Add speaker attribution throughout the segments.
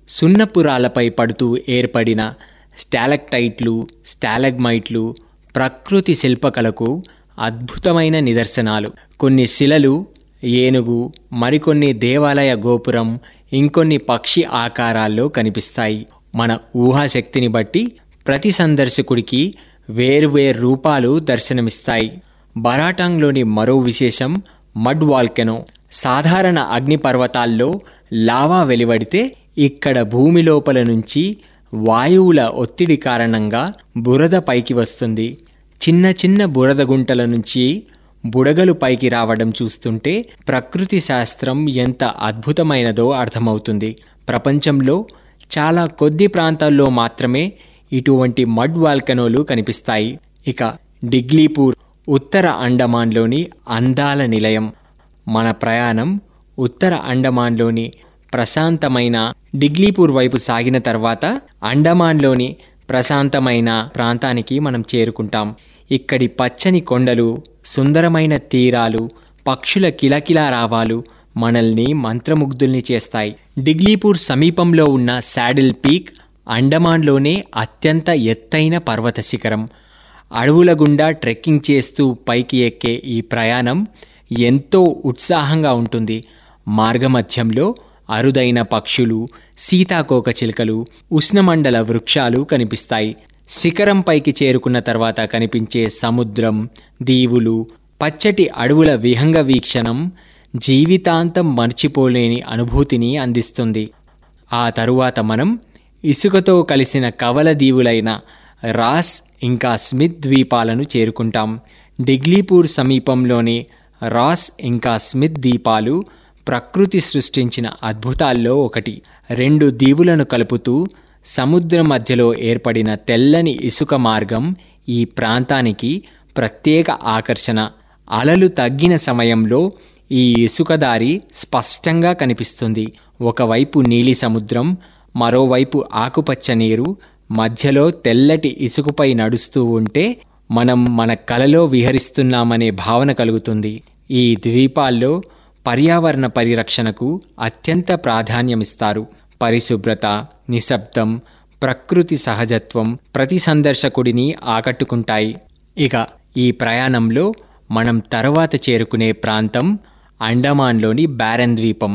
Speaker 1: సున్నపురాలపై పడుతూ ఏర్పడిన స్టాలక్టైట్లు స్టాలగ్మైట్లు ప్రకృతి శిల్పకళకు అద్భుతమైన నిదర్శనాలు కొన్ని శిలలు ఏనుగు మరికొన్ని దేవాలయ గోపురం ఇంకొన్ని పక్షి ఆకారాల్లో కనిపిస్తాయి మన ఊహాశక్తిని బట్టి ప్రతి సందర్శకుడికి వేరువేరు రూపాలు దర్శనమిస్తాయి బరాటాంగ్లోని మరో విశేషం మడ్ వాల్కెనో సాధారణ అగ్నిపర్వతాల్లో లావా వెలువడితే ఇక్కడ భూమి లోపల నుంచి వాయువుల ఒత్తిడి కారణంగా బురద పైకి వస్తుంది చిన్న చిన్న బురద గుంటల నుంచి బుడగలు పైకి రావడం చూస్తుంటే ప్రకృతి శాస్త్రం ఎంత అద్భుతమైనదో అర్థమవుతుంది ప్రపంచంలో చాలా కొద్ది ప్రాంతాల్లో మాత్రమే ఇటువంటి మడ్ వాల్కనోలు కనిపిస్తాయి ఇక డిగ్లీపూర్ ఉత్తర అండమాన్లోని అందాల నిలయం మన ప్రయాణం ఉత్తర అండమాన్లోని ప్రశాంతమైన డిగ్లీపూర్ వైపు సాగిన తర్వాత అండమాన్లోని ప్రశాంతమైన ప్రాంతానికి మనం చేరుకుంటాం ఇక్కడి పచ్చని కొండలు సుందరమైన తీరాలు పక్షుల కిలకిలా రావాలు మనల్ని మంత్రముగ్ధుల్ని చేస్తాయి డిగ్లీపూర్ సమీపంలో ఉన్న శాడిల్ పీక్ అండమాన్లోనే అత్యంత ఎత్తైన పర్వత శిఖరం అడవుల గుండా ట్రెక్కింగ్ చేస్తూ పైకి ఎక్కే ఈ ప్రయాణం ఎంతో ఉత్సాహంగా ఉంటుంది మార్గమధ్యంలో అరుదైన పక్షులు సీతాకోక చిలుకలు ఉష్ణమండల వృక్షాలు కనిపిస్తాయి శిఖరం పైకి చేరుకున్న తర్వాత కనిపించే సముద్రం దీవులు పచ్చటి అడవుల విహంగ వీక్షణం జీవితాంతం మర్చిపోలేని అనుభూతిని అందిస్తుంది ఆ తరువాత మనం ఇసుకతో కలిసిన కవల దీవులైన రాస్ ఇంకా స్మిత్ ద్వీపాలను చేరుకుంటాం డిగ్లీపూర్ సమీపంలోని రాస్ ఇంకా స్మిత్ ద్వీపాలు ప్రకృతి సృష్టించిన అద్భుతాల్లో ఒకటి రెండు దీవులను కలుపుతూ సముద్రం మధ్యలో ఏర్పడిన తెల్లని ఇసుక మార్గం ఈ ప్రాంతానికి ప్రత్యేక ఆకర్షణ అలలు తగ్గిన సమయంలో ఈ ఇసుక దారి స్పష్టంగా కనిపిస్తుంది ఒకవైపు నీలి సముద్రం మరోవైపు ఆకుపచ్చ నీరు మధ్యలో తెల్లటి ఇసుకపై నడుస్తూ ఉంటే మనం మన కలలో విహరిస్తున్నామనే భావన కలుగుతుంది ఈ ద్వీపాల్లో పర్యావరణ పరిరక్షణకు అత్యంత ప్రాధాన్యమిస్తారు పరిశుభ్రత నిశ్శబ్దం ప్రకృతి సహజత్వం ప్రతి సందర్శకుడిని ఆకట్టుకుంటాయి ఇక ఈ ప్రయాణంలో మనం తర్వాత చేరుకునే ప్రాంతం అండమాన్లోని బ్యారన్ ద్వీపం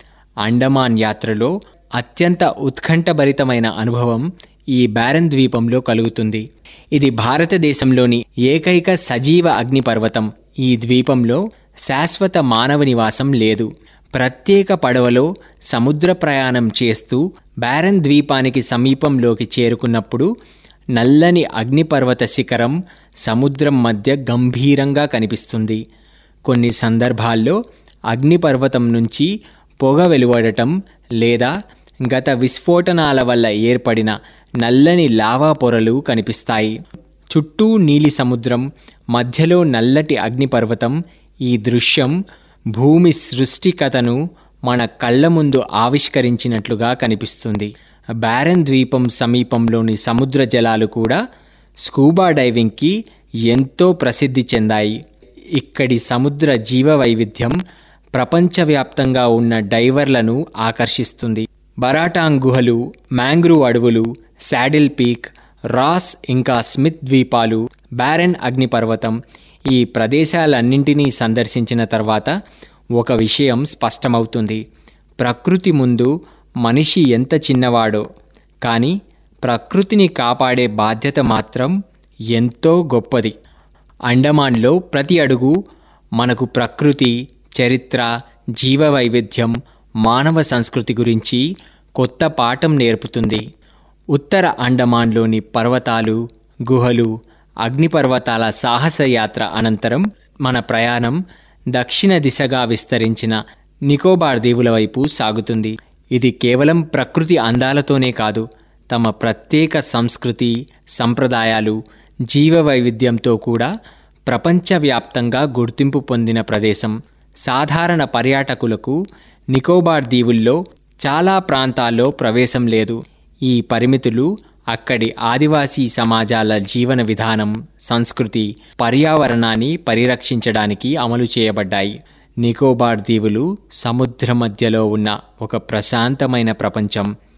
Speaker 1: అండమాన్ యాత్రలో అత్యంత ఉత్కంఠభరితమైన అనుభవం ఈ బ్యారన్ ద్వీపంలో కలుగుతుంది ఇది భారతదేశంలోని ఏకైక సజీవ అగ్నిపర్వతం ఈ ద్వీపంలో శాశ్వత మానవ నివాసం లేదు ప్రత్యేక పడవలో సముద్ర ప్రయాణం చేస్తూ బ్యారన్ ద్వీపానికి సమీపంలోకి చేరుకున్నప్పుడు నల్లని అగ్నిపర్వత శిఖరం సముద్రం మధ్య గంభీరంగా కనిపిస్తుంది కొన్ని సందర్భాల్లో అగ్నిపర్వతం నుంచి పొగ వెలువడటం లేదా గత విస్ఫోటనాల వల్ల ఏర్పడిన నల్లని లావా పొరలు కనిపిస్తాయి చుట్టూ నీలి సముద్రం మధ్యలో నల్లటి అగ్నిపర్వతం ఈ దృశ్యం భూమి సృష్టికథను మన కళ్ళ ముందు ఆవిష్కరించినట్లుగా కనిపిస్తుంది బ్యారన్ ద్వీపం సమీపంలోని సముద్ర జలాలు కూడా స్కూబా డైవింగ్కి ఎంతో ప్రసిద్ధి చెందాయి ఇక్కడి సముద్ర జీవ వైవిధ్యం ప్రపంచవ్యాప్తంగా ఉన్న డైవర్లను ఆకర్షిస్తుంది బరాటాంగ్ గుహలు మ్యాంగ్రూవ్ అడవులు శాడిల్ పీక్ రాస్ ఇంకా స్మిత్ ద్వీపాలు బ్యారెన్ అగ్నిపర్వతం ఈ ప్రదేశాలన్నింటినీ సందర్శించిన తర్వాత ఒక విషయం స్పష్టమవుతుంది ప్రకృతి ముందు మనిషి ఎంత చిన్నవాడో కానీ ప్రకృతిని కాపాడే బాధ్యత మాత్రం ఎంతో గొప్పది అండమాన్లో ప్రతి అడుగు మనకు ప్రకృతి చరిత్ర జీవ వైవిధ్యం మానవ సంస్కృతి గురించి కొత్త పాఠం నేర్పుతుంది ఉత్తర అండమాన్లోని పర్వతాలు గుహలు అగ్నిపర్వతాల సాహసయాత్ర అనంతరం మన ప్రయాణం దక్షిణ దిశగా విస్తరించిన నికోబార్ దీవుల వైపు సాగుతుంది ఇది కేవలం ప్రకృతి అందాలతోనే కాదు తమ ప్రత్యేక సంస్కృతి సంప్రదాయాలు జీవ వైవిధ్యంతో కూడా ప్రపంచవ్యాప్తంగా గుర్తింపు పొందిన ప్రదేశం సాధారణ పర్యాటకులకు నికోబార్ దీవుల్లో చాలా ప్రాంతాల్లో ప్రవేశం లేదు ఈ పరిమితులు అక్కడి ఆదివాసీ సమాజాల జీవన విధానం సంస్కృతి పర్యావరణాన్ని పరిరక్షించడానికి అమలు చేయబడ్డాయి నికోబార్ దీవులు సముద్ర మధ్యలో ఉన్న ఒక ప్రశాంతమైన ప్రపంచం